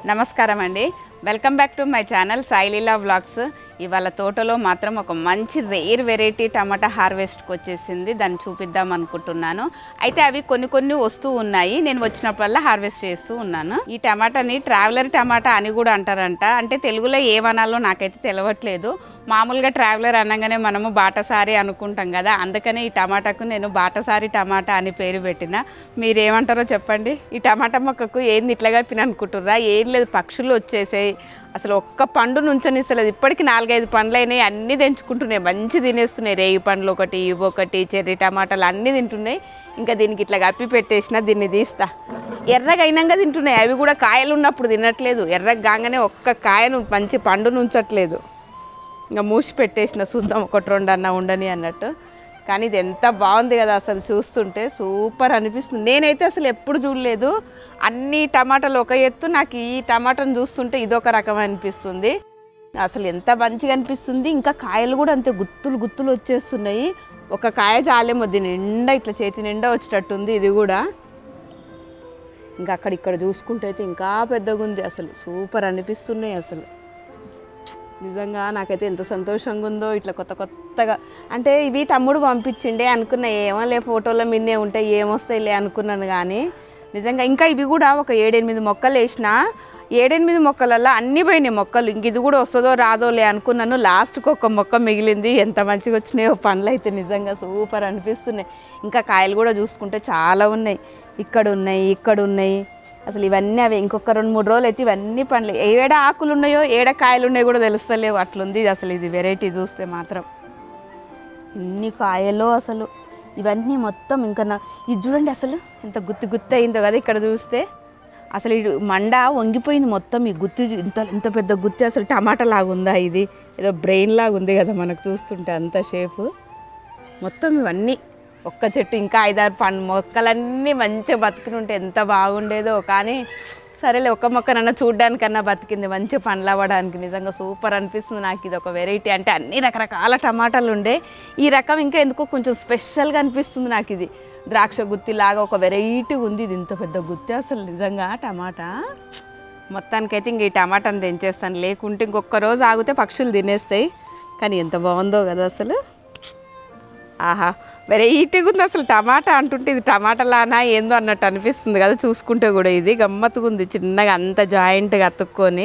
నమస్కారం అండి welcome back to my channel Saileela vlogs ఇవాళ తోటలో మాత్రం ఒక మంచి రేర్ వెరైటీ టమాటా హార్వెస్ట్కి వచ్చేసింది దాన్ని చూపిద్దాం అనుకుంటున్నాను అయితే అవి కొన్ని కొన్ని వస్తూ ఉన్నాయి నేను వచ్చినప్పుడల్లా హార్వెస్ట్ చేస్తూ ఉన్నాను ఈ టమాటాని ట్రావెలర్ టమాటా అని కూడా అంటారంట అంటే తెలుగులో ఏమనాలో నాకైతే తెలియట్లేదు మామూలుగా ట్రావెలర్ అనగానే మనము బాటసారి అనుకుంటాం కదా అందుకనే ఈ టమాటాకు నేను బాటసారి టమాటా అని పేరు పెట్టిన మీరేమంటారో చెప్పండి ఈ టమాటా మొక్కకు ఏంది ఇట్లాగా పిన అనుకుంటుర్రా ఏం లేదు పక్షులు వచ్చేసాయి అసలు ఒక్క పండు నుంచొనిస్తలేదు ఇప్పటికి నాలుగైదు పండ్లు అయినాయి అన్నీ తెంచుకుంటున్నాయి మంచి తినేస్తున్నాయి రేగి పండ్లు ఒకటి ఇవి ఒకటి చెర్రీ టమాటాలు అన్నీ తింటున్నాయి ఇంకా దీనికి ఇట్లా కప్పి పెట్టేసిన దీన్ని తీస్తా ఎర్రగా అయినాక తింటున్నాయి అవి కూడా కాయలు ఉన్నప్పుడు తినట్లేదు ఎర్రగా కాగానే ఒక్క కాయను మంచి పండు నుంచట్లేదు ఇంకా మూసి పెట్టేసిన చూద్దాం ఒకటి రెండు అన్న ఉండని అన్నట్టు కానీ ఇది ఎంత బాగుంది కదా అసలు చూస్తుంటే సూపర్ అనిపిస్తుంది నేనైతే అసలు ఎప్పుడు చూడలేదు అన్ని టమాటాలు ఒక ఎత్తు నాకు ఈ టమాటాను చూస్తుంటే ఇదొక రకం అనిపిస్తుంది అసలు ఎంత మంచిగా అనిపిస్తుంది ఇంకా కాయలు కూడా అంతే గుత్తులు గుత్తులు వచ్చేస్తున్నాయి ఒక కాయ చాలేమో దీని నిండా ఇట్లా చేతి నిండా వచ్చేటట్టుంది ఇది కూడా ఇంకా అక్కడ ఇక్కడ చూసుకుంటే అయితే ఇంకా పెద్దగా ఉంది అసలు సూపర్ అనిపిస్తున్నాయి అసలు నిజంగా నాకైతే ఎంత సంతోషంగా ఉందో ఇట్లా కొత్త కొత్తగా అంటే ఇవి తమ్ముడు పంపించిండే అనుకున్నా ఏమో లే ఫోటోలో మిన్నే ఉంటాయి ఏమొస్తాయిలే అనుకున్నాను కానీ నిజంగా ఇంకా ఇవి కూడా ఒక ఏడెనిమిది మొక్కలు వేసిన ఏడెనిమిది మొక్కలల్లో అన్ని పోయినాయి మొక్కలు ఇంక ఇది కూడా వస్తుందో రాదో లే అనుకున్నాను లాస్ట్కి ఒక మొక్క మిగిలింది ఎంత మంచిగా వచ్చినాయో పండ్లు అయితే నిజంగా సూపర్ అనిపిస్తున్నాయి ఇంకా కాయలు కూడా చూసుకుంటే చాలా ఉన్నాయి ఇక్కడ ఉన్నాయి ఇక్కడ ఉన్నాయి అసలు ఇవన్నీ అవి ఇంకొక రెండు మూడు రోజులు అయితే ఇవన్నీ పండ్లు ఏడ ఆకులు ఉన్నాయో ఏడ కాయలు ఉన్నాయో కూడా తెలుస్తలేవు అట్లుంది అసలు ఇది వెరైటీ చూస్తే మాత్రం ఇన్ని కాయలు అసలు ఇవన్నీ మొత్తం ఇంకా నా ఇది చూడండి అసలు ఎంత గుత్తి గుత్తి అయిందో కదా ఇక్కడ చూస్తే అసలు ఇది మండ వంగిపోయింది మొత్తం ఈ గుత్తి ఇంత ఇంత పెద్ద గుత్తి అసలు టమాటా లాగా ఉందా ఇది ఏదో బ్రెయిన్ లాగా ఉంది కదా మనకు చూస్తుంటే అంత షేపు మొత్తం ఇవన్నీ ఒక్క చెట్టు ఇంకా ఐదారు పండు మొక్కలన్నీ మంచిగా బతుకుని ఉంటే ఎంత బాగుండేదో కానీ సరేలే ఒక్క మొక్కనన్నా చూడ్డానికన్నా బతికింది మంచి పండ్లు అవ్వడానికి నిజంగా సూపర్ అనిపిస్తుంది నాకు ఇది ఒక వెరైటీ అంటే అన్ని రకరకాల టమాటాలు ఉండే ఈ రకం ఇంకా ఎందుకో కొంచెం స్పెషల్గా అనిపిస్తుంది నాకు ఇది ద్రాక్ష గుత్తి లాగా ఒక వెరైటీ ఉంది ఇది ఇంత పెద్ద గుత్తి అసలు నిజంగా టమాటా మొత్తానికైతే ఇంక ఈ టమాటాని తెంచేస్తాను లేకుంటే ఇంకొక రోజు ఆగితే పక్షులు తినేస్తాయి కానీ ఎంత బాగుందో కదా అసలు ఆహా వెరైటీగా ఉంది అసలు టమాటా అంటుంటే ఇది టమాటాలానా ఏందో అన్నట్టు అనిపిస్తుంది కదా చూసుకుంటే కూడా ఇది గమ్మత్తుగా ఉంది చిన్నగా అంత జాయింట్గా అతుక్కొని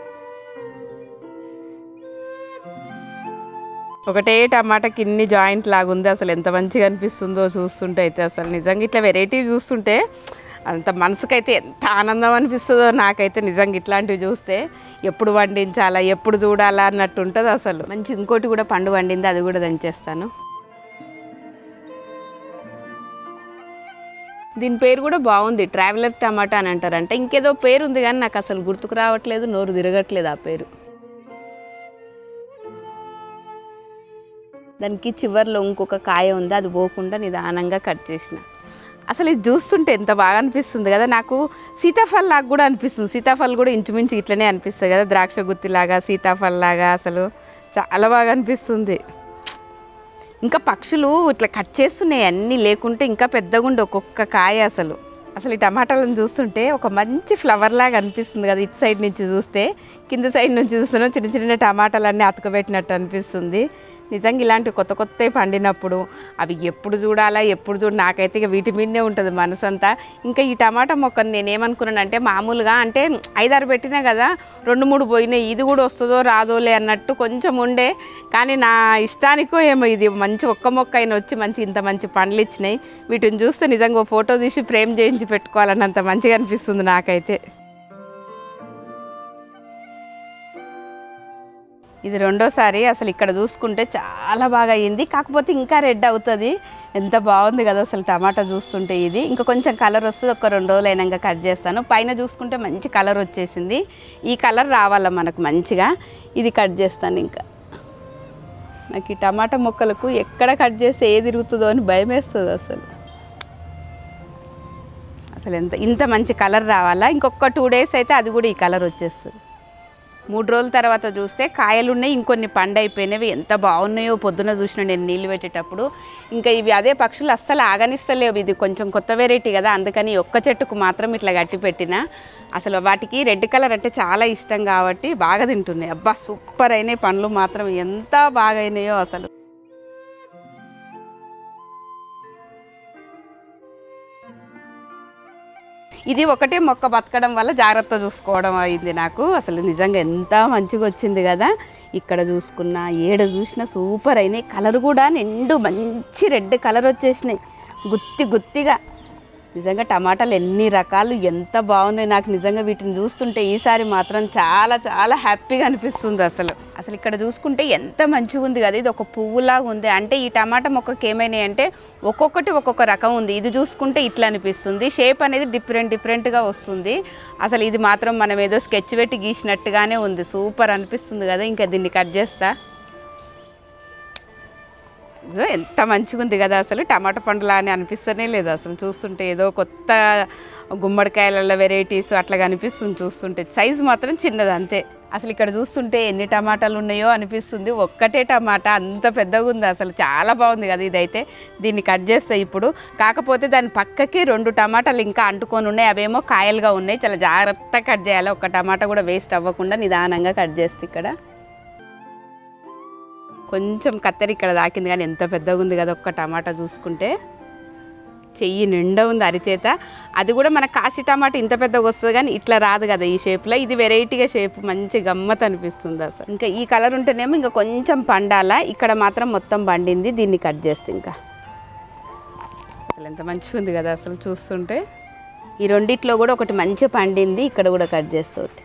ఒకటే టమాటాకి ఇన్ని జాయింట్ లాగా ఉంది అసలు ఎంత మంచిగా అనిపిస్తుందో చూస్తుంటే అయితే అసలు నిజంగా ఇట్లా వెరైటీ చూస్తుంటే అంత మనసుకైతే ఎంత ఆనందం అనిపిస్తుందో నాకైతే నిజంగా ఇట్లాంటివి చూస్తే ఎప్పుడు వండించాలా ఎప్పుడు చూడాలా అన్నట్టు ఉంటుంది అసలు మంచి ఇంకోటి కూడా పండు వండింది అది కూడా దంచేస్తాను దీని పేరు కూడా బాగుంది ట్రావెలర్ టమాటా అని అంటారంట ఇంకేదో పేరు ఉంది కానీ నాకు అసలు గుర్తుకు రావట్లేదు నోరు తిరగట్లేదు ఆ పేరు దానికి చివర్లో ఇంకొక కాయ ఉంది అది పోకుండా నిదానంగా కట్ చేసిన అసలు ఇది చూస్తుంటే ఎంత బాగా అనిపిస్తుంది కదా నాకు సీతాఫల్ లాగా కూడా అనిపిస్తుంది సీతాఫల్ కూడా ఇంచుమించు ఇట్లనే అనిపిస్తుంది కదా ద్రాక్ష గుత్తిలాగా సీతాఫల్ లాగా అసలు చాలా బాగా అనిపిస్తుంది ఇంకా పక్షులు ఇట్లా కట్ చేస్తున్నాయి అన్నీ లేకుంటే ఇంకా పెద్దగా ఉండే ఒక్కొక్క కాయ అసలు అసలు ఈ టమాటాలను చూస్తుంటే ఒక మంచి ఫ్లవర్ లాగా అనిపిస్తుంది కదా ఇటు సైడ్ నుంచి చూస్తే కింద సైడ్ నుంచి చూస్తున్నా చిన్న చిన్న టమాటాలన్నీ అతకబెట్టినట్టు అనిపిస్తుంది నిజంగా ఇలాంటి కొత్త కొత్తవి పండినప్పుడు అవి ఎప్పుడు చూడాలా ఎప్పుడు చూడ నాకైతే ఇక వీటి మీదనే ఉంటుంది మనసంతా ఇంకా ఈ టమాటా మొక్కను నేను ఏమనుకున్నానంటే మామూలుగా అంటే ఐదారు పెట్టినా కదా రెండు మూడు పోయినాయి ఇది కూడా వస్తుందో రాదోలే అన్నట్టు కొంచెం ఉండే కానీ నా ఇష్టానికో ఏమో ఇది మంచి ఒక్క మొక్క అయినా వచ్చి మంచి ఇంత మంచి పండ్లు ఇచ్చినాయి వీటిని చూస్తే నిజంగా ఓ ఫోటో తీసి ఫ్రేమ్ చేయించి పెట్టుకోవాలన్నంత మంచిగా అనిపిస్తుంది నాకైతే ఇది రెండోసారి అసలు ఇక్కడ చూసుకుంటే చాలా బాగా అయ్యింది కాకపోతే ఇంకా రెడ్ అవుతుంది ఎంత బాగుంది కదా అసలు టమాటా చూస్తుంటే ఇది ఇంకా కొంచెం కలర్ వస్తుంది ఒక రెండు రోజులు అయినాక కట్ చేస్తాను పైన చూసుకుంటే మంచి కలర్ వచ్చేసింది ఈ కలర్ రావాల మనకు మంచిగా ఇది కట్ చేస్తాను ఇంకా నాకు ఈ టమాటా మొక్కలకు ఎక్కడ కట్ చేస్తే ఏ తిరుగుతుందో అని భయం వేస్తుంది అసలు అసలు ఎంత ఇంత మంచి కలర్ రావాలా ఇంకొక టూ డేస్ అయితే అది కూడా ఈ కలర్ వచ్చేస్తుంది మూడు రోజుల తర్వాత చూస్తే కాయలు ఉన్నాయి ఇంకొన్ని పండు అయిపోయినవి ఎంత బాగున్నాయో పొద్దున చూసిన నేను నీళ్ళు పెట్టేటప్పుడు ఇంకా ఇవి అదే పక్షులు అస్సలు ఆగనిస్తలేవు ఇది కొంచెం కొత్త వెరైటీ కదా అందుకని ఈ ఒక్క చెట్టుకు మాత్రం ఇట్లా గట్టి పెట్టిన అసలు వాటికి రెడ్ కలర్ అంటే చాలా ఇష్టం కాబట్టి బాగా తింటున్నాయి అబ్బా సూపర్ అయినాయి పండ్లు మాత్రం ఎంత బాగా అయినాయో అసలు ఇది ఒకటే మొక్క బతకడం వల్ల జాగ్రత్త చూసుకోవడం అయింది నాకు అసలు నిజంగా ఎంత మంచిగా వచ్చింది కదా ఇక్కడ చూసుకున్నా ఏడ చూసినా సూపర్ అయినాయి కలర్ కూడా నిండు మంచి రెడ్ కలర్ వచ్చేసినాయి గుత్తి గుత్తిగా నిజంగా టమాటాలు ఎన్ని రకాలు ఎంత బాగున్నాయి నాకు నిజంగా వీటిని చూస్తుంటే ఈసారి మాత్రం చాలా చాలా హ్యాపీగా అనిపిస్తుంది అసలు అసలు ఇక్కడ చూసుకుంటే ఎంత మంచిగా ఉంది కదా ఇది ఒక పువ్వులాగా ఉంది అంటే ఈ టమాటా మొక్కకి ఏమైనాయి అంటే ఒక్కొక్కటి ఒక్కొక్క రకం ఉంది ఇది చూసుకుంటే ఇట్లా అనిపిస్తుంది షేప్ అనేది డిఫరెంట్ డిఫరెంట్గా వస్తుంది అసలు ఇది మాత్రం మనం ఏదో స్కెచ్ పెట్టి గీసినట్టుగానే ఉంది సూపర్ అనిపిస్తుంది కదా ఇంకా దీన్ని కట్ చేస్తా ఇదిగో ఎంత మంచిగా ఉంది కదా అసలు టమాటా పండులా అని అనిపిస్తూనే లేదు అసలు చూస్తుంటే ఏదో కొత్త గుమ్మడికాయల వెరైటీస్ అట్లా కనిపిస్తుంది చూస్తుంటే సైజు మాత్రం చిన్నది అంతే అసలు ఇక్కడ చూస్తుంటే ఎన్ని టమాటాలు ఉన్నాయో అనిపిస్తుంది ఒక్కటే టమాటా అంత పెద్దగా ఉంది అసలు చాలా బాగుంది కదా ఇదైతే దీన్ని కట్ చేస్తాయి ఇప్పుడు కాకపోతే దాని పక్కకి రెండు టమాటాలు ఇంకా అంటుకొని ఉన్నాయి అవేమో కాయలుగా ఉన్నాయి చాలా జాగ్రత్తగా కట్ చేయాలి ఒక్క టమాటా కూడా వేస్ట్ అవ్వకుండా నిదానంగా కట్ చేస్తే ఇక్కడ కొంచెం కత్తెర ఇక్కడ దాకింది కానీ ఎంత పెద్దగా ఉంది కదా ఒక్క టమాటా చూసుకుంటే చెయ్యి నిండా ఉంది అరిచేత అది కూడా మన కాశీ టమాటా ఇంత పెద్దగా వస్తుంది కానీ ఇట్లా రాదు కదా ఈ షేప్లో ఇది వెరైటీగా షేప్ మంచి గమ్మత్ అనిపిస్తుంది అసలు ఇంకా ఈ కలర్ ఉంటేనేమో ఇంకా కొంచెం పండాలా ఇక్కడ మాత్రం మొత్తం పండింది దీన్ని కట్ చేస్తే ఇంకా అసలు ఎంత మంచిగా ఉంది కదా అసలు చూస్తుంటే ఈ రెండిట్లో కూడా ఒకటి మంచి పండింది ఇక్కడ కూడా కట్ చేస్తే ఒకటి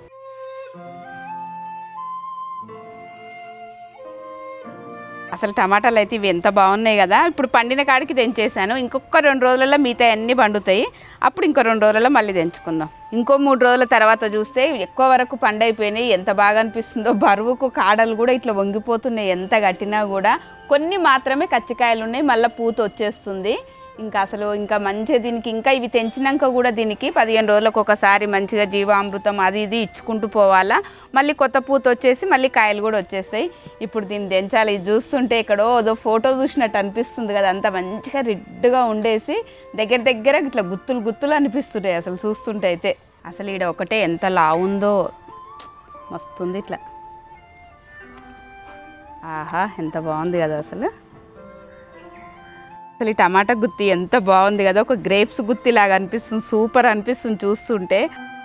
అసలు టమాటాలు అయితే ఇవి ఎంత బాగున్నాయి కదా ఇప్పుడు పండిన కాడికి తెంచేసాను ఇంకొక రెండు రోజులలో మిగతా అన్నీ పండుతాయి అప్పుడు ఇంకో రెండు రోజులలో మళ్ళీ తెంచుకుందాం ఇంకో మూడు రోజుల తర్వాత చూస్తే ఎక్కువ వరకు పండైపోయినాయి ఎంత బాగా అనిపిస్తుందో బరువుకు కాడలు కూడా ఇట్లా వంగిపోతున్నాయి ఎంత కట్టినా కూడా కొన్ని మాత్రమే కచ్చికాయలు ఉన్నాయి మళ్ళీ పూత వచ్చేస్తుంది ఇంకా అసలు ఇంకా మంచిగా దీనికి ఇంకా ఇవి తెంచినాక కూడా దీనికి పదిహేను రోజులకు ఒకసారి మంచిగా జీవామృతం అది ఇది ఇచ్చుకుంటూ పోవాలా మళ్ళీ కొత్త పూత వచ్చేసి మళ్ళీ కాయలు కూడా వచ్చేస్తాయి ఇప్పుడు దీన్ని తెంచాలి ఇది చూస్తుంటే ఎక్కడో ఏదో ఫోటో చూసినట్టు అనిపిస్తుంది కదా అంత మంచిగా రెడ్గా ఉండేసి దగ్గర దగ్గర ఇట్లా గుత్తులు గుత్తులు అనిపిస్తున్నాయి అసలు చూస్తుంటే అయితే అసలు ఈడ ఒకటే ఎంత లావుందో మస్తుంది ఇట్లా ఆహా ఎంత బాగుంది కదా అసలు అసలు ఈ టమాటా గుత్తి ఎంత బాగుంది కదా ఒక గ్రేప్స్ గుత్తి లాగా అనిపిస్తుంది సూపర్ అనిపిస్తుంది చూస్తుంటే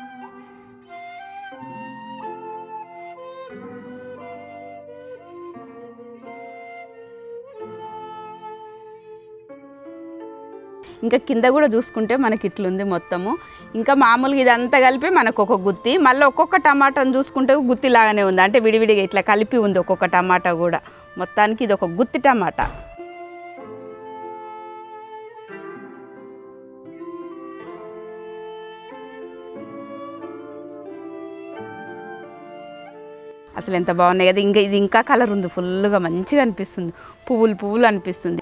ఇంకా కింద కూడా చూసుకుంటే మనకి ఇట్లుంది మొత్తము ఇంకా మామూలుగా ఇదంతా కలిపి మనకు ఒక గుత్తి మళ్ళీ ఒక్కొక్క టమాటాను చూసుకుంటే గుత్తి లాగానే ఉంది అంటే విడివిడిగా ఇట్లా కలిపి ఉంది ఒక్కొక్క టమాటా కూడా మొత్తానికి ఇది ఒక గుత్తి టమాటా అసలు ఎంత బాగున్నాయి కదా ఇంకా ఇది ఇంకా కలర్ ఉంది ఫుల్గా మంచిగా అనిపిస్తుంది పువ్వులు పువ్వులు అనిపిస్తుంది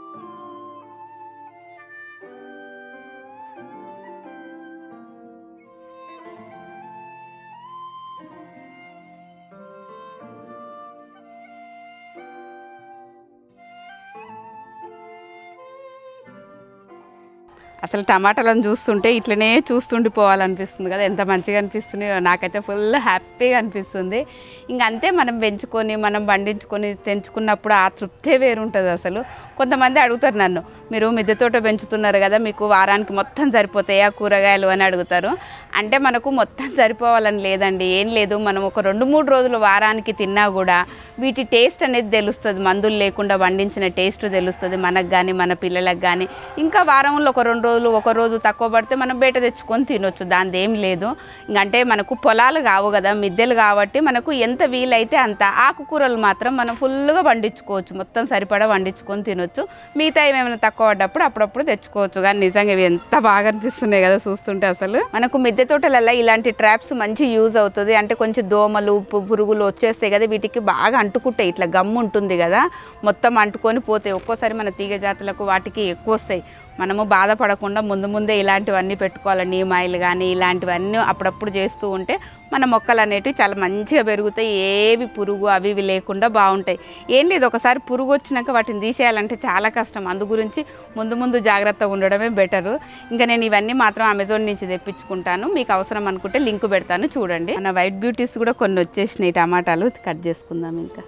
అసలు టమాటాలను చూస్తుంటే ఇట్లనే చూస్తుండిపోవాలనిపిస్తుంది కదా ఎంత మంచిగా అనిపిస్తున్నాయో నాకైతే ఫుల్ హ్యాపీగా అనిపిస్తుంది ఇంక అంతే మనం పెంచుకొని మనం పండించుకొని తెంచుకున్నప్పుడు ఆ తృప్తే వేరుంటుంది అసలు కొంతమంది అడుగుతారు నన్ను మీరు మిద్దె తోట పెంచుతున్నారు కదా మీకు వారానికి మొత్తం సరిపోతాయా కూరగాయలు అని అడుగుతారు అంటే మనకు మొత్తం సరిపోవాలని లేదండి ఏం లేదు మనం ఒక రెండు మూడు రోజులు వారానికి తిన్నా కూడా వీటి టేస్ట్ అనేది తెలుస్తుంది మందులు లేకుండా పండించిన టేస్ట్ తెలుస్తుంది మనకు కానీ మన పిల్లలకు కానీ ఇంకా వారంలో ఒక రెండు రోజులు ఒక రోజు తక్కువ పడితే మనం బయట తెచ్చుకొని తినొచ్చు దాని ఏం లేదు ఇంకంటే మనకు పొలాలు కావు కదా మిద్దెలు కాబట్టి మనకు ఎంత వీలైతే అంత ఆకుకూరలు మాత్రం మనం ఫుల్గా పండించుకోవచ్చు మొత్తం సరిపడా పండించుకొని తినొచ్చు మిగతా ఏమైనా తక్కువ పడ్డప్పుడు అప్పుడప్పుడు తెచ్చుకోవచ్చు కానీ నిజంగా ఇవి ఎంత బాగా అనిపిస్తున్నాయి కదా చూస్తుంటే అసలు మనకు మిద్దె తోటలలో ఇలాంటి ట్రాప్స్ మంచి యూజ్ అవుతుంది అంటే కొంచెం దోమలు పు- పురుగులు వచ్చేస్తాయి కదా వీటికి బాగా అంటుకుంటాయి ఇట్లా గమ్ము ఉంటుంది కదా మొత్తం అంటుకొని పోతాయి ఒక్కోసారి మన తీగ జాతులకు వాటికి ఎక్కువ వస్తాయి మనము బాధపడకుండా ముందు ముందే ఇలాంటివన్నీ పెట్టుకోవాలి నీమ్ ఆయిల్ కానీ ఇలాంటివన్నీ అప్పుడప్పుడు చేస్తూ ఉంటే మన మొక్కలు అనేటివి చాలా మంచిగా పెరుగుతాయి ఏవి పురుగు అవి ఇవి లేకుండా బాగుంటాయి ఏం లేదు ఒకసారి పురుగు వచ్చినాక వాటిని తీసేయాలంటే చాలా కష్టం అందు గురించి ముందు ముందు జాగ్రత్తగా ఉండడమే బెటరు ఇంకా నేను ఇవన్నీ మాత్రం అమెజాన్ నుంచి తెప్పించుకుంటాను మీకు అవసరం అనుకుంటే లింక్ పెడతాను చూడండి మన వైట్ బ్యూటీస్ కూడా కొన్ని వచ్చేసినాయి టమాటాలు కట్ చేసుకుందాం ఇంకా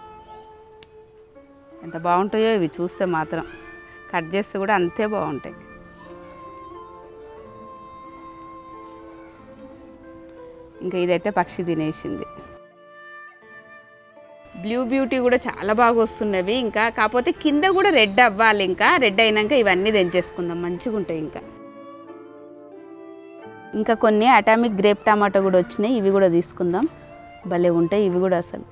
ఎంత బాగుంటాయో ఇవి చూస్తే మాత్రం కట్ చేస్తే కూడా అంతే బాగుంటాయి ఇంకా ఇదైతే పక్షి తినేసింది బ్లూ బ్యూటీ కూడా చాలా బాగా వస్తున్నవి ఇంకా కాకపోతే కింద కూడా రెడ్ అవ్వాలి ఇంకా రెడ్ అయినాక ఇవన్నీ తెంచేసుకుందాం మంచిగా ఉంటాయి ఇంకా ఇంకా కొన్ని అటామిక్ గ్రేప్ టమాటో కూడా వచ్చినాయి ఇవి కూడా తీసుకుందాం భలే ఉంటాయి ఇవి కూడా అసలు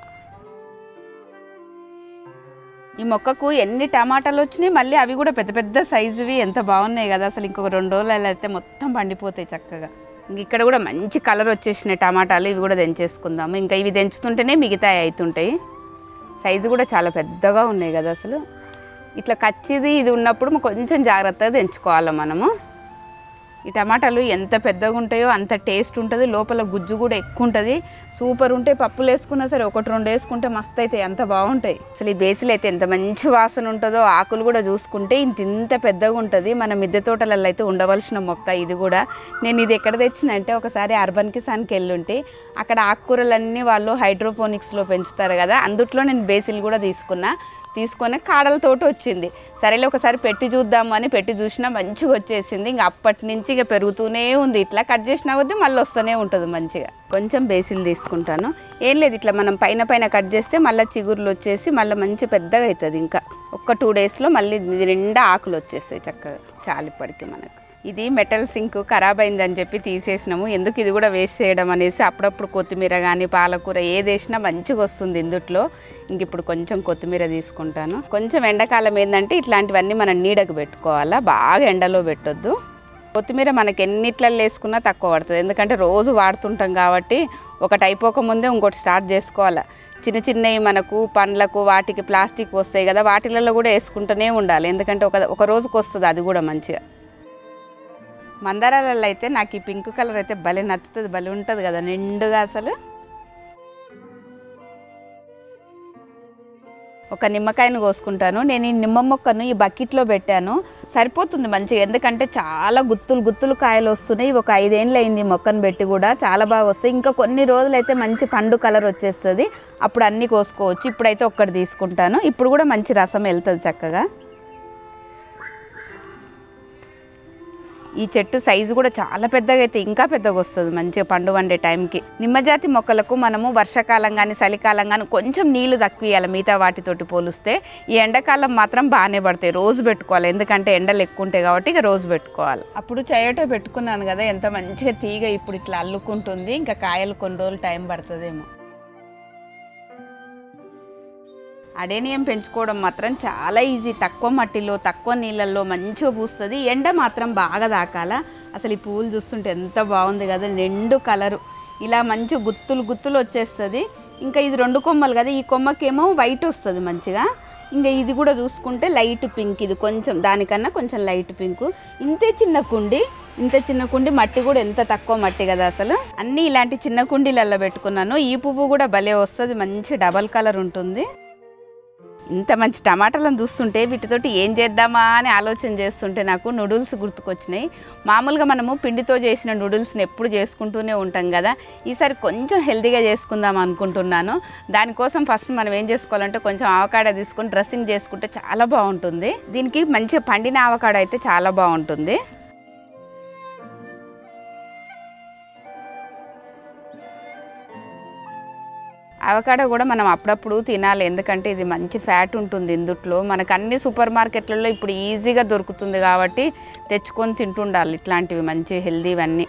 ఈ మొక్కకు ఎన్ని టమాటాలు వచ్చినాయి మళ్ళీ అవి కూడా పెద్ద పెద్ద సైజువి ఎంత బాగున్నాయి కదా అసలు ఇంకొక రెండు రోజులు అయితే మొత్తం పండిపోతాయి చక్కగా ఇంక ఇక్కడ కూడా మంచి కలర్ వచ్చేసినాయి టమాటాలు ఇవి కూడా తెంచేసుకుందాము ఇంకా ఇవి తెంచుతుంటేనే మిగతాయి అవుతుంటాయి సైజు కూడా చాలా పెద్దగా ఉన్నాయి కదా అసలు ఇట్లా కచ్చిది ఇది ఉన్నప్పుడు కొంచెం జాగ్రత్తగా తెంచుకోవాలి మనము ఈ టమాటాలు ఎంత పెద్దగా ఉంటాయో అంత టేస్ట్ ఉంటుంది లోపల గుజ్జు కూడా ఎక్కువ ఉంటుంది సూపర్ ఉంటాయి పప్పులు వేసుకున్నా సరే ఒకటి రెండు వేసుకుంటే మస్తు అయితే ఎంత బాగుంటాయి అసలు ఈ బేసిల్ అయితే ఎంత మంచి వాసన ఉంటుందో ఆకులు కూడా చూసుకుంటే ఇంత ఇంత పెద్దగా ఉంటుంది మన మిద్దె తోటలలో అయితే ఉండవలసిన మొక్క ఇది కూడా నేను ఇది ఎక్కడ తెచ్చిన అంటే ఒకసారి అర్బన్ కిసాన్కి వెళ్ళుంటే అక్కడ ఆకుకూరలన్నీ వాళ్ళు హైడ్రోపోనిక్స్లో పెంచుతారు కదా అందుట్లో నేను బేసిల్ కూడా తీసుకున్నా తీసుకొని కాడలతోటి వచ్చింది సరేలే ఒకసారి పెట్టి చూద్దాము అని పెట్టి చూసినా మంచిగా వచ్చేసింది ఇంకా అప్పటి నుంచి ఇక పెరుగుతూనే ఉంది ఇట్లా కట్ చేసినా కొద్దీ మళ్ళీ వస్తూనే ఉంటుంది మంచిగా కొంచెం బేసిల్ తీసుకుంటాను ఏం లేదు ఇట్లా మనం పైన పైన కట్ చేస్తే మళ్ళీ చిగుర్లు వచ్చేసి మళ్ళీ మంచి పెద్దగా అవుతుంది ఇంకా ఒక్క టూ డేస్లో మళ్ళీ ఇది నిండా ఆకులు వచ్చేస్తాయి చక్కగా చాలు ఇప్పటికి మనకు ఇది మెటల్ సింక్ ఖరాబ్ అయిందని చెప్పి తీసేసినాము ఎందుకు ఇది కూడా వేస్ట్ చేయడం అనేసి అప్పుడప్పుడు కొత్తిమీర కానీ పాలకూర ఏది వేసినా మంచిగా వస్తుంది ఇందుట్లో ఇంక ఇప్పుడు కొంచెం కొత్తిమీర తీసుకుంటాను కొంచెం ఎండాకాలం ఏంటంటే ఇట్లాంటివన్నీ మనం నీడకు పెట్టుకోవాలా బాగా ఎండలో పెట్టొద్దు కొత్తిమీర మనకి ఎన్నిట్లలో వేసుకున్నా తక్కువ పడుతుంది ఎందుకంటే రోజు వాడుతుంటాం కాబట్టి ఒకటి అయిపోక ముందే ఇంకోటి స్టార్ట్ చేసుకోవాలి చిన్న చిన్నవి మనకు పండ్లకు వాటికి ప్లాస్టిక్ వస్తాయి కదా వాటిలలో కూడా వేసుకుంటూనే ఉండాలి ఎందుకంటే ఒక ఒక రోజుకి వస్తుంది అది కూడా మంచిగా మందారాలలో అయితే నాకు ఈ పింక్ కలర్ అయితే భలే నచ్చుతుంది భలే ఉంటుంది కదా నిండుగా అసలు ఒక నిమ్మకాయను కోసుకుంటాను నేను ఈ నిమ్మ మొక్కను ఈ బకెట్లో పెట్టాను సరిపోతుంది మంచిగా ఎందుకంటే చాలా గుత్తులు గుత్తులు కాయలు వస్తున్నాయి ఒక ఐదేళ్ళు అయింది ఈ మొక్కను పెట్టి కూడా చాలా బాగా వస్తాయి ఇంకా కొన్ని రోజులైతే మంచి పండు కలర్ వచ్చేస్తుంది అప్పుడు అన్నీ కోసుకోవచ్చు ఇప్పుడైతే ఒక్కటి తీసుకుంటాను ఇప్పుడు కూడా మంచి రసం వెళ్తుంది చక్కగా ఈ చెట్టు సైజు కూడా చాలా పెద్దగా అయితే ఇంకా పెద్దగా వస్తుంది మంచిగా పండు వండే టైంకి నిమ్మజాతి మొక్కలకు మనము వర్షాకాలం కానీ చలికాలం కానీ కొంచెం నీళ్లు తక్కువ ఇవ్వాలి మిగతా వాటితోటి పోలిస్తే ఈ ఎండాకాలం మాత్రం బాగానే పడతాయి రోజు పెట్టుకోవాలి ఎందుకంటే ఎండలు ఎక్కువ ఉంటాయి కాబట్టి ఇక రోజు పెట్టుకోవాలి అప్పుడు చేయటో పెట్టుకున్నాను కదా ఎంత మంచిగా తీగ ఇప్పుడు ఇట్లా అల్లుకుంటుంది ఇంకా కాయలు కొన్ని రోజులు టైం పడుతుందేమో అడేనియం పెంచుకోవడం మాత్రం చాలా ఈజీ తక్కువ మట్టిలో తక్కువ నీళ్ళల్లో మంచిగా పూస్తుంది ఎండ మాత్రం బాగా తాకాల అసలు ఈ పూలు చూస్తుంటే ఎంత బాగుంది కదా నిండు కలరు ఇలా మంచి గుత్తులు గుత్తులు వచ్చేస్తుంది ఇంకా ఇది రెండు కొమ్మలు కదా ఈ కొమ్మకేమో వైట్ వస్తుంది మంచిగా ఇంకా ఇది కూడా చూసుకుంటే లైట్ పింక్ ఇది కొంచెం దానికన్నా కొంచెం లైట్ పింక్ ఇంతే చిన్న కుండి ఇంత చిన్న కుండి మట్టి కూడా ఎంత తక్కువ మట్టి కదా అసలు అన్నీ ఇలాంటి చిన్న కుండీలలో పెట్టుకున్నాను ఈ పువ్వు కూడా భలే వస్తుంది మంచి డబల్ కలర్ ఉంటుంది ఇంత మంచి టమాటాలను చూస్తుంటే వీటితోటి ఏం చేద్దామా అని ఆలోచన చేస్తుంటే నాకు నూడిల్స్ గుర్తుకొచ్చినాయి మామూలుగా మనము పిండితో చేసిన నూడిల్స్ని ఎప్పుడు చేసుకుంటూనే ఉంటాం కదా ఈసారి కొంచెం హెల్తీగా చేసుకుందాం అనుకుంటున్నాను దానికోసం ఫస్ట్ మనం ఏం చేసుకోవాలంటే కొంచెం ఆవకాడ తీసుకొని డ్రెస్సింగ్ చేసుకుంటే చాలా బాగుంటుంది దీనికి మంచిగా పండిన ఆవకాడ అయితే చాలా బాగుంటుంది అవకాడో కూడా మనం అప్పుడప్పుడు తినాలి ఎందుకంటే ఇది మంచి ఫ్యాట్ ఉంటుంది ఇందుట్లో మనకు అన్ని సూపర్ మార్కెట్లలో ఇప్పుడు ఈజీగా దొరుకుతుంది కాబట్టి తెచ్చుకొని తింటుండాలి ఇట్లాంటివి మంచి హెల్దీవన్నీ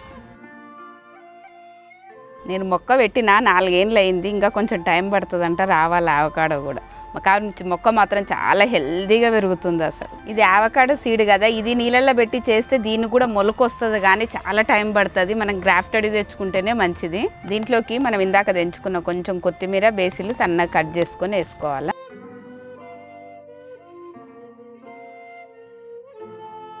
నేను మొక్క పెట్టిన నాలుగేళ్ళు అయింది ఇంకా కొంచెం టైం పడుతుందంట రావాలి ఆవకాడో కూడా కానీ మొక్క మాత్రం చాలా హెల్దీగా పెరుగుతుంది అసలు ఇది ఆవకాడో సీడ్ కదా ఇది నీళ్ళల్లో పెట్టి చేస్తే దీన్ని కూడా మొలక వస్తుంది కానీ చాలా టైం పడుతుంది మనం గ్రాఫ్టెడ్ తెచ్చుకుంటేనే మంచిది దీంట్లోకి మనం ఇందాక తెంచుకున్న కొంచెం కొత్తిమీర బేసిలు సన్నగా కట్ చేసుకొని వేసుకోవాలి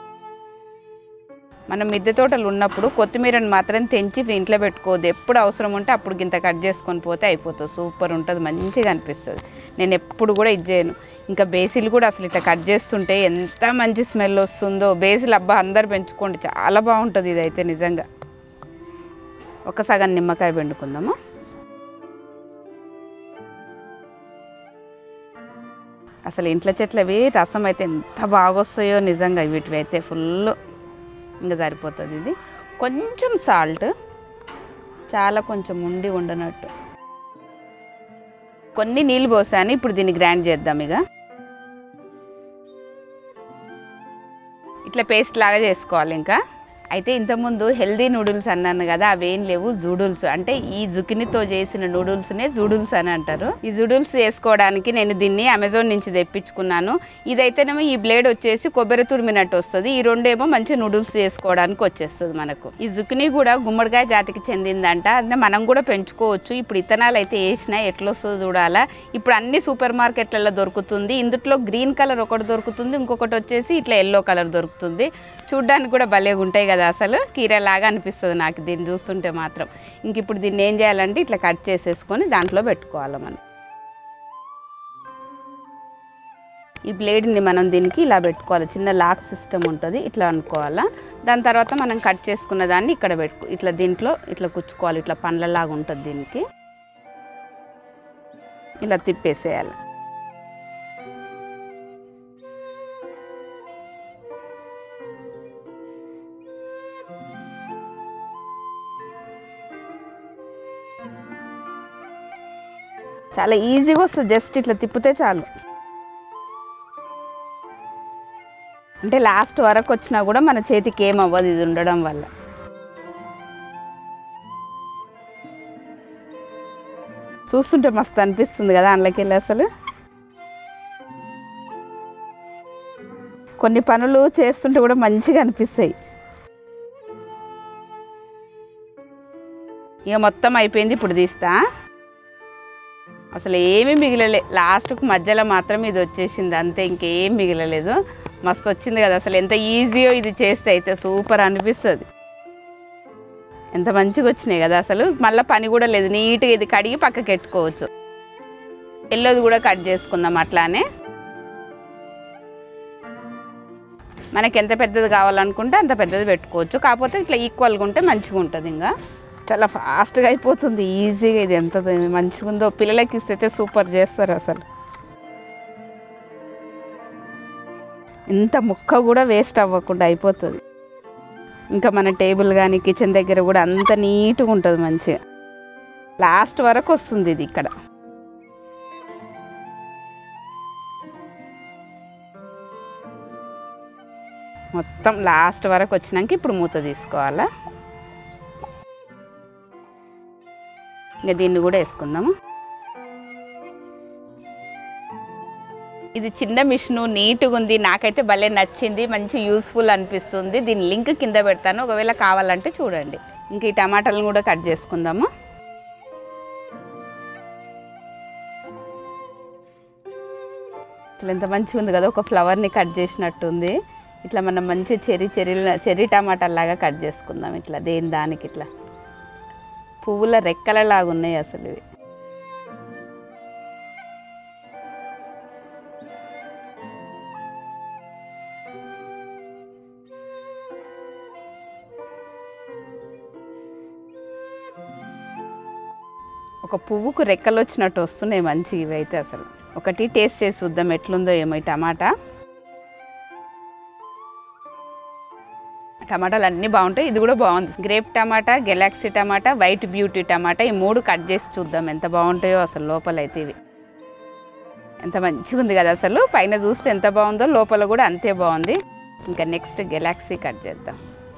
మనం మిద్దె తోటలు ఉన్నప్పుడు కొత్తిమీరని మాత్రం తెంచి ఇంట్లో పెట్టుకోవద్దు ఎప్పుడు అవసరం ఉంటే అప్పుడు గింత కట్ చేసుకొని పోతే అయిపోతుంది సూపర్ ఉంటుంది మంచిగా అనిపిస్తుంది నేను ఎప్పుడు కూడా ఇది చేయను ఇంకా బేసిల్ కూడా అసలు ఇట్లా కట్ చేస్తుంటే ఎంత మంచి స్మెల్ వస్తుందో బేసిల్ అబ్బా అందరు పెంచుకోండి చాలా బాగుంటుంది ఇది అయితే నిజంగా ఒక సగం నిమ్మకాయ పిండుకుందాము అసలు ఇంట్లో చెట్లవి రసం అయితే ఎంత బాగా వస్తాయో నిజంగా వీటివి అయితే ఫుల్ ఇంకా సరిపోతుంది ఇది కొంచెం సాల్ట్ చాలా కొంచెం ఉండి ఉండనట్టు కొన్ని నీళ్ళు పోసాను ఇప్పుడు దీన్ని గ్రైండ్ చేద్దాం ఇక ఇట్లా పేస్ట్ లాగా చేసుకోవాలి ఇంకా అయితే ఇంతకుముందు హెల్దీ నూడిల్స్ అన్నాను కదా అవేం లేవు జూడుల్స్ అంటే ఈ జుకినితో చేసిన నూడిల్స్నే జూడుల్స్ అని అంటారు ఈ జూడుల్స్ చేసుకోవడానికి నేను దీన్ని అమెజాన్ నుంచి తెప్పించుకున్నాను ఇదైతేనేమో ఈ బ్లేడ్ వచ్చేసి కొబ్బరి తురిమినట్టు వస్తుంది ఈ రెండేమో మంచి నూడిల్స్ చేసుకోవడానికి వచ్చేస్తుంది మనకు ఈ జుకినీ కూడా గుమ్మడికాయ జాతికి చెందిందంట అంటే మనం కూడా పెంచుకోవచ్చు ఇప్పుడు ఇత్తనాలు అయితే వేసినా ఎట్లా వస్తుందో చూడాలా ఇప్పుడు అన్ని సూపర్ మార్కెట్లలో దొరుకుతుంది ఇందులో గ్రీన్ కలర్ ఒకటి దొరుకుతుంది ఇంకొకటి వచ్చేసి ఇట్లా ఎల్లో కలర్ దొరుకుతుంది చూడ్డానికి కూడా భలేగా ఉంటాయి కదా అసలు కీరలాగా అనిపిస్తుంది నాకు దీన్ని చూస్తుంటే మాత్రం ఇంక ఇప్పుడు దీన్ని ఏం చేయాలంటే ఇట్లా కట్ చేసేసుకొని దాంట్లో పెట్టుకోవాలి మనం ఈ బ్లేడ్ని మనం దీనికి ఇలా పెట్టుకోవాలి చిన్న లాక్ సిస్టమ్ ఉంటుంది ఇట్లా అనుకోవాలా దాని తర్వాత మనం కట్ చేసుకున్న దాన్ని ఇక్కడ పెట్టుకో ఇట్లా దీంట్లో ఇట్లా కుచ్చుకోవాలి ఇట్లా పండ్లలాగా ఉంటుంది దీనికి ఇలా తిప్పేసేయాలి చాలా ఈజీగా వస్తుంది జస్ట్ ఇట్లా తిప్పితే చాలు అంటే లాస్ట్ వరకు వచ్చినా కూడా మన చేతికి ఏం అవ్వదు ఇది ఉండడం వల్ల చూస్తుంటే మస్తు అనిపిస్తుంది కదా అందులోకి వెళ్ళి అసలు కొన్ని పనులు చేస్తుంటే కూడా మంచిగా అనిపిస్తాయి ఇక మొత్తం అయిపోయింది ఇప్పుడు తీస్తా అసలు ఏమీ మిగిలలే లాస్ట్కు మధ్యలో మాత్రం ఇది వచ్చేసింది అంతే ఇంకేం మిగిలలేదు మస్తు వచ్చింది కదా అసలు ఎంత ఈజీయో ఇది చేస్తే అయితే సూపర్ అనిపిస్తుంది ఎంత మంచిగా వచ్చినాయి కదా అసలు మళ్ళీ పని కూడా లేదు నీట్గా ఇది కడిగి పక్కకి పెట్టుకోవచ్చు ఎల్లోది కూడా కట్ చేసుకుందాం అట్లానే మనకి ఎంత పెద్దది కావాలనుకుంటే అంత పెద్దది పెట్టుకోవచ్చు కాకపోతే ఇట్లా ఈక్వల్గా ఉంటే మంచిగా ఉంటుంది ఇంకా చాలా ఫాస్ట్గా అయిపోతుంది ఈజీగా ఇది ఎంత మంచిగా ఉందో పిల్లలకి ఇస్తే సూపర్ చేస్తారు అసలు ఇంత ముక్క కూడా వేస్ట్ అవ్వకుండా అయిపోతుంది ఇంకా మన టేబుల్ కానీ కిచెన్ దగ్గర కూడా అంత నీట్గా ఉంటుంది మంచిగా లాస్ట్ వరకు వస్తుంది ఇది ఇక్కడ మొత్తం లాస్ట్ వరకు వచ్చినాక ఇప్పుడు మూత తీసుకోవాలా ఇంకా దీన్ని కూడా వేసుకుందాము ఇది చిన్న మిషన్ నీట్గా ఉంది నాకైతే భలే నచ్చింది మంచి యూస్ఫుల్ అనిపిస్తుంది దీని లింక్ కింద పెడతాను ఒకవేళ కావాలంటే చూడండి ఇంక ఈ టమాటాలను కూడా కట్ చేసుకుందాము అసలు ఎంత మంచిగా ఉంది కదా ఒక ఫ్లవర్ని కట్ చేసినట్టుంది ఇట్లా మనం మంచి చెర్రీ చెర్రీ చెర్రీ టమాటాలాగా కట్ చేసుకుందాం ఇట్లా దేని దానికి ఇట్లా పువ్వుల రెక్కలలాగా ఉన్నాయి అసలు ఇవి ఒక పువ్వుకు రెక్కలు వచ్చినట్టు వస్తున్నాయి మంచి ఇవైతే అసలు ఒకటి టేస్ట్ చేసి చూద్దాం ఎట్లుందో ఏమో ఈ టమాటా టమాటాలు అన్నీ బాగుంటాయి ఇది కూడా బాగుంది grape tomato galaxy tomato white beauty tomato ఈ మూడు కట్ చేసి చూద్దాం ఎంత బాగుంటాయో అసలు లోపలైతే ఇవి ఎంత మంచిగా ఉంది కదా అసలు పైన చూస్తే ఎంత బాగుందో లోపల కూడా అంతే బాగుంది ఇంకా నెక్స్ట్ గెలాక్సీ కట్ చేద్దాం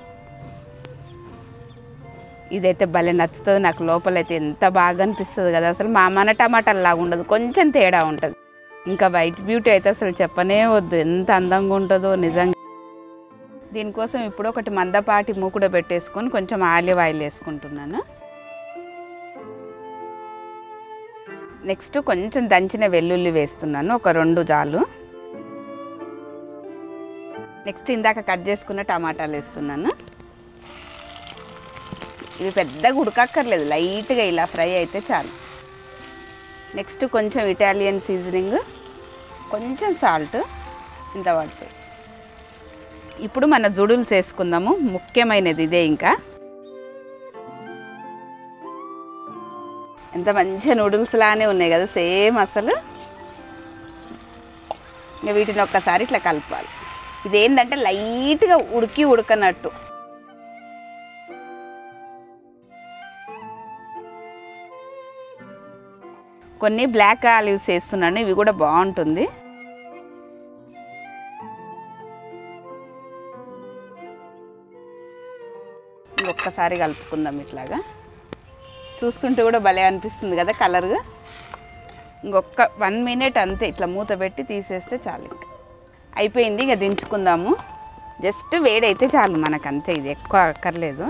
ఇదైతే భలే నచ్చుతుంది నాకు లోపలైతే ఎంత బాగా అనిపిస్తుంది కదా అసలు మా మన టమాటాలు లాగా ఉండదు కొంచెం తేడా ఉంటుంది ఇంకా వైట్ బ్యూటీ అయితే అసలు చెప్పనే వద్దు ఎంత అందంగా ఉంటుందో నిజంగా దీనికోసం ఇప్పుడు ఒకటి మందపాటి మూకుడ పెట్టేసుకొని కొంచెం ఆలివ్ ఆయిల్ వేసుకుంటున్నాను నెక్స్ట్ కొంచెం దంచిన వెల్లుల్లి వేస్తున్నాను ఒక రెండు జాలు నెక్స్ట్ ఇందాక కట్ చేసుకున్న టమాటాలు వేస్తున్నాను ఇవి పెద్దగా ఉడకక్కర్లేదు లైట్గా ఇలా ఫ్రై అయితే చాలు నెక్స్ట్ కొంచెం ఇటాలియన్ సీజనింగ్ కొంచెం సాల్ట్ ఇంత పడుతుంది ఇప్పుడు మన జుడుల్స్ వేసుకుందాము ముఖ్యమైనది ఇదే ఇంకా ఎంత మంచిగా నూడిల్స్ లానే ఉన్నాయి కదా సేమ్ అసలు ఇంకా వీటిని ఒక్కసారి ఇట్లా కలపాలి ఇదేంటంటే లైట్గా ఉడికి ఉడకనట్టు కొన్ని బ్లాక్ ఆలివ్స్ వేస్తున్నాను ఇవి కూడా బాగుంటుంది ఇది ఒక్కసారి కలుపుకుందాం ఇట్లాగా చూస్తుంటే కూడా భలే అనిపిస్తుంది కదా కలర్గా ఇంకొక వన్ మినిట్ అంతే ఇట్లా మూత పెట్టి తీసేస్తే చాలు ఇంకా అయిపోయింది ఇక దించుకుందాము జస్ట్ వేడైతే చాలు మనకు అంతే ఇది ఎక్కువ అక్కర్లేదు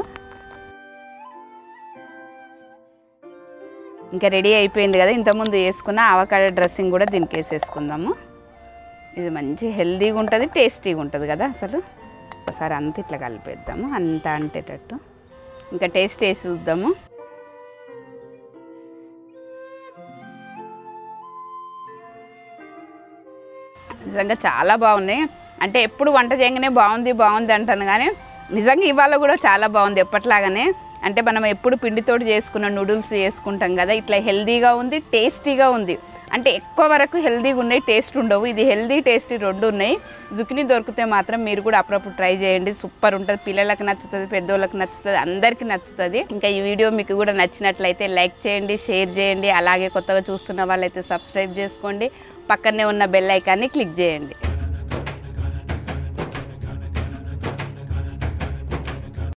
ఇంకా రెడీ అయిపోయింది కదా ఇంతకుముందు వేసుకున్న ఆవకాడ డ్రెస్సింగ్ కూడా దీనికి వేసేసుకుందాము ఇది మంచి హెల్తీగా ఉంటుంది టేస్టీగా ఉంటుంది కదా అసలు ఒకసారి అంత ఇట్లా కలిపేద్దాము అంత అంటేటట్టు ఇంకా టేస్ట్ వేసి చూద్దాము నిజంగా చాలా బాగున్నాయి అంటే ఎప్పుడు వంట చేయగానే బాగుంది బాగుంది అంటాను కానీ నిజంగా ఇవాళ కూడా చాలా బాగుంది ఎప్పట్లాగానే అంటే మనం ఎప్పుడు పిండితోటి చేసుకున్న నూడిల్స్ చేసుకుంటాం కదా ఇట్లా హెల్దీగా ఉంది టేస్టీగా ఉంది అంటే ఎక్కువ వరకు హెల్దీగా ఉన్నాయి టేస్ట్ ఉండవు ఇది హెల్దీ టేస్టీ రెండు ఉన్నాయి జుకిని దొరికితే మాత్రం మీరు కూడా అప్పుడప్పుడు ట్రై చేయండి సూపర్ ఉంటుంది పిల్లలకు నచ్చుతుంది పెద్దోళ్ళకి నచ్చుతుంది అందరికీ నచ్చుతుంది ఇంకా ఈ వీడియో మీకు కూడా నచ్చినట్లయితే లైక్ చేయండి షేర్ చేయండి అలాగే కొత్తగా చూస్తున్న వాళ్ళైతే సబ్స్క్రైబ్ చేసుకోండి పక్కనే ఉన్న బెల్ ఐకాన్ని క్లిక్ చేయండి